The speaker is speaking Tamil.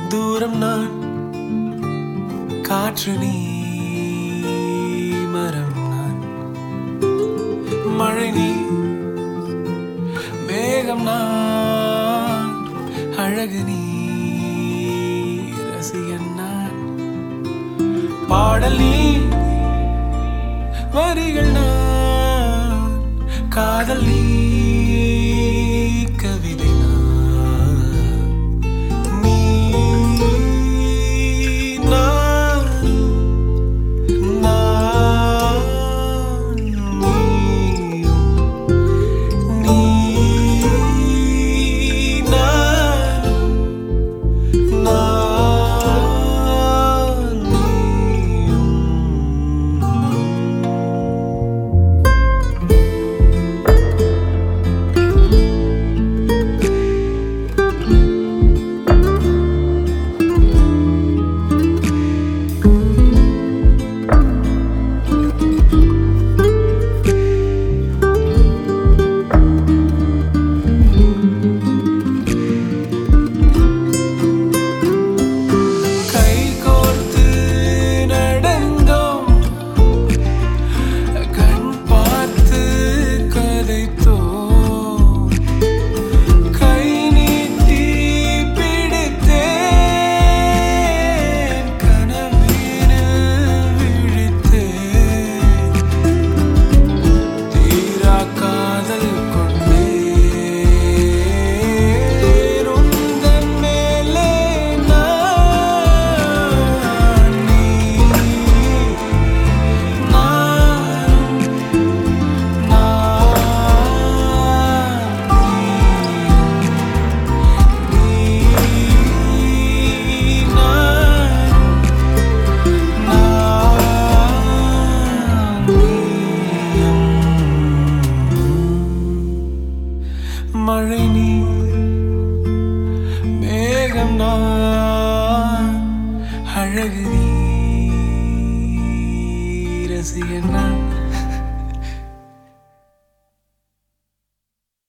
தூரம் நான் காற்று நீ மரம் நான் மழை நீ மேகம் நான் அழகு நீ ரசிகன் நான் பாடல் நீ வரிகள் நான் காதல் நீ கவிதை நான் நீ நான் நான் நீயும் நீ நான் நான் நீயும் கை கோர்த்து நடந்தோம் கண் பார்த்து கதைத்தோம் கை நீட்டி பிடித்தேன் கனவினில் விழித்தேன் தீரா காதல் கொண்டே உந்தன் மேலே நான் நீ நான் மழை நீ மேகம் நான் அழகு நீ ரசிகன் நான்